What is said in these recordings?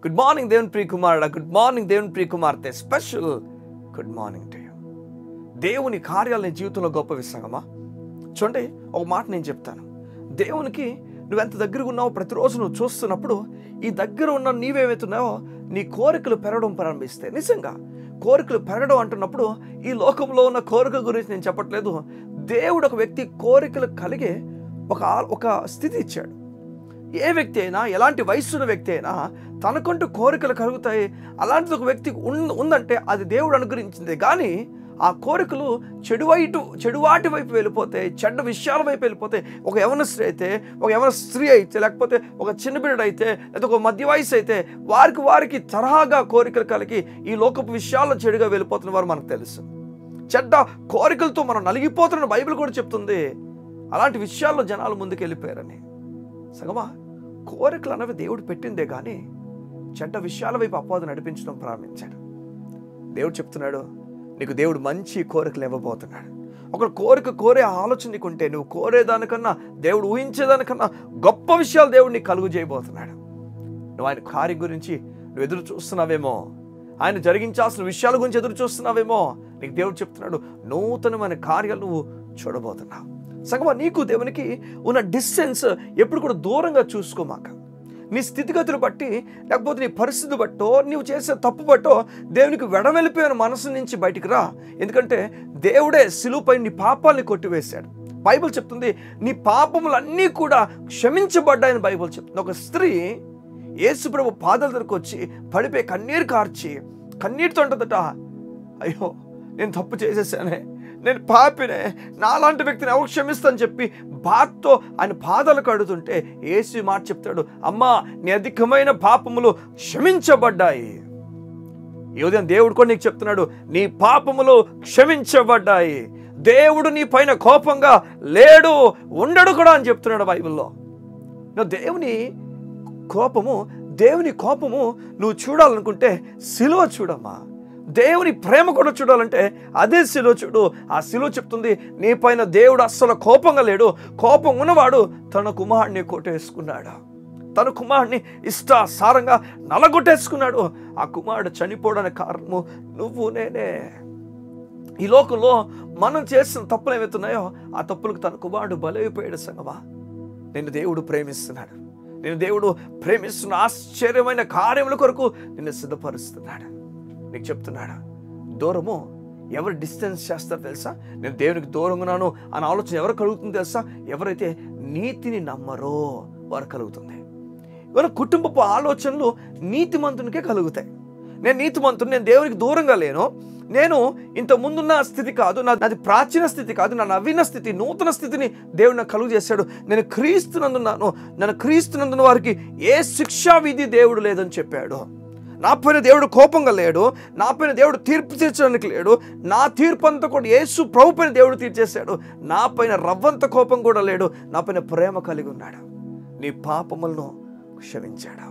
good morning దేవుని ప్రియ కుమారుడా good morning దేవుని ప్రియ కుమార్తె special good morning to you దేవుని కార్యాలు నీ జీవితంలో గొప్ప విసంగమా చూడండి ఒక మాట నేను చెప్తాను దేవునికి నువ్వు ఎంత దగ్గరగా ఉన్నావో ప్రతిరోజు నువ్వు చూస్తున్నప్పుడు ఈ దగ్గర ఉన్న నీవేమవుతున్నావో నీ కోరికలు పెరగడం ప్రారంభిస్తే నిజంగా కోరికలు పెరగడం అంటున్నప్పుడు ఈ లోకంలో ఉన్న కోరిక గురించి నేను చెప్పట్లేదు దేవుడు ఒక వ్యక్తి కోరికలు కలిగే ఒక ఆ- ఒక స్థితి ఇచ్చాడు ఏ వ్యక్తి అయినా ఎలాంటి వయసున్న వ్యక్తి అయినా తనకంటూ కోరికలు కలుగుతాయి అలాంటిది ఒక వ్యక్తికి ఉన్ ఉందంటే అది దేవుడు అనుగ్రహించింది కానీ ఆ కోరికలు చెడువైటు చెడువాటి వైపు వెళ్ళిపోతే చెడ్డ విషయాల వైపు వెళ్ళిపోతే ఒక యవన స్త్రీ అయితే ఒక యవన స్త్రీ అయితే లేకపోతే ఒక చిన్న బిడ్డ అయితే లేదా ఒక మధ్య వయసు అయితే వారికి వారికి తరహాగా కోరికలు కలిగి ఈ లోకపు విషయాల్లో చెడుగా వెళ్ళిపోతున్న వారు మనకు తెలుసు చెడ్డ కోరికలతో మనం నలిగిపోతున్న బైబిల్ కూడా చెప్తుంది అలాంటి విషయాల్లో జనాలు ముందుకు వెళ్ళిపోయారని సగమా కోరికలు అనేవి దేవుడు పెట్టిందే కానీ చెడ్డ విషయాల వైపు అపవాదు నడిపించడం ప్రారంభించాడు దేవుడు చెప్తున్నాడు నీకు దేవుడు మంచి కోరికలు ఇవ్వబోతున్నాడు ఒక కోరిక కోరే ఆలోచన నీకుంటే నువ్వు కోరేదానికన్నా దేవుడు ఊహించేదానికన్నా గొప్ప విషయాలు దేవుడు నీకు కలుగు చేయబోతున్నాడు నువ్వు ఆయన కార్యం గురించి నువ్వు ఎదురు చూస్తున్నావేమో ఆయన జరిగించాల్సిన విషయాల గురించి ఎదురు చూస్తున్నావేమో నీకు దేవుడు చెప్తున్నాడు నూతనమైన కార్యాలు నువ్వు చూడబోతున్నావు సగమా నీకు దేవునికి ఉన్న డిస్టెన్స్ ఎప్పుడు కూడా దూరంగా చూసుకోమాక నీ స్థితిగతులు బట్టి లేకపోతే నీ పరిస్థితి బట్టో నీవు చేసే తప్పు బట్టో దేవునికి వెడవెళ్ళిపోయిన మనసు నుంచి బయటికి రా ఎందుకంటే దేవుడే సిలువుపై నీ పాపాల్ని కొట్టివేశాడు బైబిల్ చెప్తుంది నీ పాపములన్నీ కూడా క్షమించబడ్డాయని బైబిల్ చెప్తుంది ఒక స్త్రీ యేసుప్రభు పాదాల దగ్గరకు వచ్చి పడిపోయి కన్నీరు కార్చి కన్నీటితో ఉంటుందట అయ్యో నేను తప్పు చేసేసానే నేను పాపినే నాలాంటి వ్యక్తిని ఎవరు క్షమిస్తాను చెప్పి బాధతో ఆయన పాదాలు కడుతుంటే యేసు ఈ మాట చెప్తాడు అమ్మా నీ అధికమైన పాపములు క్షమించబడ్డాయి ఈ ఉదయం దేవుడు కూడా నీకు చెప్తున్నాడు నీ పాపములు క్షమించబడ్డాయి దేవుడు నీ పైన కోపంగా లేడు ఉండడు కూడా అని చెప్తున్నాడు బైబిల్లో నువ్వు దేవుని కోపము దేవుని కోపము నువ్వు చూడాలనుకుంటే సిలువ చూడమ్మా దేవుని ప్రేమ కూడా చూడాలంటే అదే సిలువ చూడు ఆ సిలువ చెప్తుంది నీ పైన దేవుడు అస్సలు కోపంగా లేడు కోపం ఉన్నవాడు తన కుమారుడిని కొట్టేసుకున్నాడు తన కుమారుడిని ఇష్టాసారంగా నలగొట్టేసుకున్నాడు ఆ కుమారుడు చనిపోవడానికి కారణము నువ్వు నేనే ఈ లోకంలో మనం చేసిన తప్పులు ఏమవుతున్నాయో ఆ తప్పులకు తన కుమారుడు బలైపోయాడు సంగమా నిన్ను దేవుడు ప్రేమిస్తున్నాడు నేను దేవుడు ప్రేమిస్తున్న ఆశ్చర్యమైన కార్యముల కొరకు నిన్ను సిద్ధపరుస్తున్నాడు నీకు చెప్తున్నాడు దూరము ఎవరు డిస్టెన్స్ చేస్తారో తెలుసా నేను దేవునికి దూరంగా ఉన్నాను అని ఆలోచన ఎవరు కలుగుతుంది తెలుసా ఎవరైతే నీతిని నమ్మరో వారు కలుగుతుంది ఇవాళ కుటుంబపు ఆలోచనలు నీతిమంతునికే కలుగుతాయి నేను నీతిమంతుని నేను దేవునికి దూరంగా లేను నేను ఇంత ముందున్న స్థితి కాదు నా- నాది ప్రాచీన స్థితి కాదు నా నవీన స్థితి నూతన స్థితిని దేవుడు నాకు కలుగు చేశాడు నేను క్రీస్తునందున్నాను నన్ను క్రీస్తునందున్న వారికి ఏ శిక్షా విధి దేవుడు లేదని చెప్పాడు నా పైన దేవుడు కోపంగా లేడు నా పైన దేవుడు తీర్పు తీర్చడానికి లేడు నా తీర్పు అంతా కూడా యేసు ప్రభు పైన దేవుడు తీర్చేశాడు నా పైన రవ్వంత కోపం కూడా లేడు నా పైన ప్రేమ కలిగి ఉన్నాడు నీ పాపములను క్షమించాడు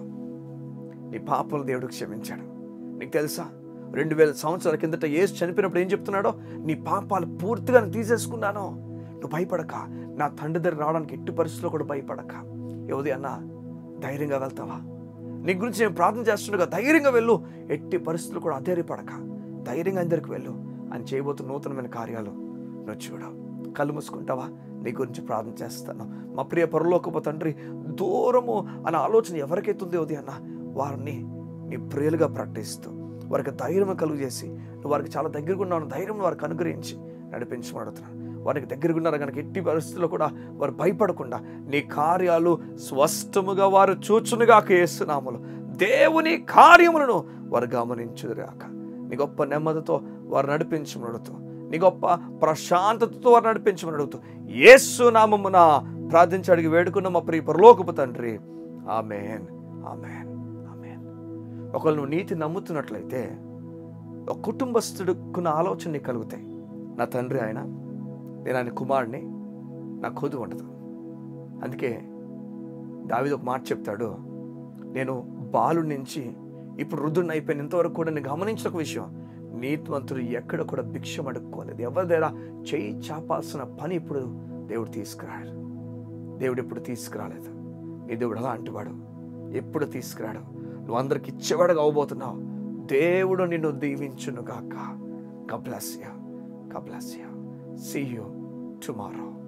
నీ పాపలు దేవుడు క్షమించాడు నీకు తెలుసా రెండు వేల సంవత్సరాల కిందట యేసు చనిపోయినప్పుడు ఏం చెప్తున్నాడో నీ పాపాలు పూర్తిగా నేను తీసేసుకున్నాను నువ్వు భయపడక నా తండ్రి దగ్గర రావడానికి ఎట్టి పరిస్థితుల్లో కూడా భయపడక యువది అన్న ధైర్యంగా వెళ్తావా నీ గురించి నేను ప్రార్థన చేస్తుండగా ధైర్యంగా వెళ్ళు ఎట్టి పరిస్థితులు కూడా అధైర్యపడక ధైర్యంగా అందరికి వెళ్ళు అని చేయబోతున్న నూతనమైన కార్యాలు నువ్వు చూడవు కళ్ళు మూసుకుంటావా నీ గురించి ప్రార్థన చేస్తాను మా ప్రియ పరలోకపు తండ్రి దూరము అనే ఆలోచన ఎవరికైతే ఉందో ఉదయం అన్న వారిని నీ ప్రియులుగా ప్రకటిస్తూ వారికి ధైర్యం కలుగు చేసి నువ్వు వారికి చాలా దగ్గరగా ఉన్నావు ధైర్యం వారికి అనుగ్రహించి నడిపించమడుతున్నాను వారికి దగ్గరగా ఉన్నారు కనుక ఎట్టి పరిస్థితుల్లో కూడా వారు భయపడకుండా నీ కార్యాలు స్పష్టముగా వారు చూచునుగా కేస్తున్నాములు దేవుని కార్యములను వారు గమనించుగాక నీ గొప్ప నెమ్మదితో వారు నడిపించమడుతూ నీ గొప్ప ప్రశాంతతతో వారు నడిపించమని అడుగుతూ యేసు నామమున ప్రార్థించి అడిగి వేడుకున్న మా ప్రియ పరలోకపు తండ్రి ఆమెన్ ఆమెన్ ఆమెన్ ఒకవేళ నువ్వు నీతి నమ్ముతున్నట్లయితే ఒక కుటుంబస్తుడుకున్న ఆలోచన నీకు కలుగుతాయి నా తండ్రి ఆయన నేను ఆయన కుమారుడిని నా కొద్దు ఉండదు అందుకే దావిది ఒక మాట చెప్తాడు నేను బాలు నుంచి ఇప్పుడు వృద్ధుడిని అయిపోయిన ఇంతవరకు కూడా నేను గమనించిన ఒక విషయం నీతివంతుడు ఎక్కడ కూడా భిక్షం అడుక్కోలేదు ఎవరి దగ్గర చేయి చాపాల్సిన పని ఇప్పుడు దేవుడు తీసుకురాడు దేవుడు ఎప్పుడు తీసుకురాలేదు నీ దేవుడు అలా అంటువాడు ఎప్పుడు తీసుకురాడు నువ్వు అందరికి ఇచ్చేవాడుగా అవ్వబోతున్నావు దేవుడు నిన్ను దీవించును గాక కబ్లాసియా కబ్లాసియా సీ యూ టుమారో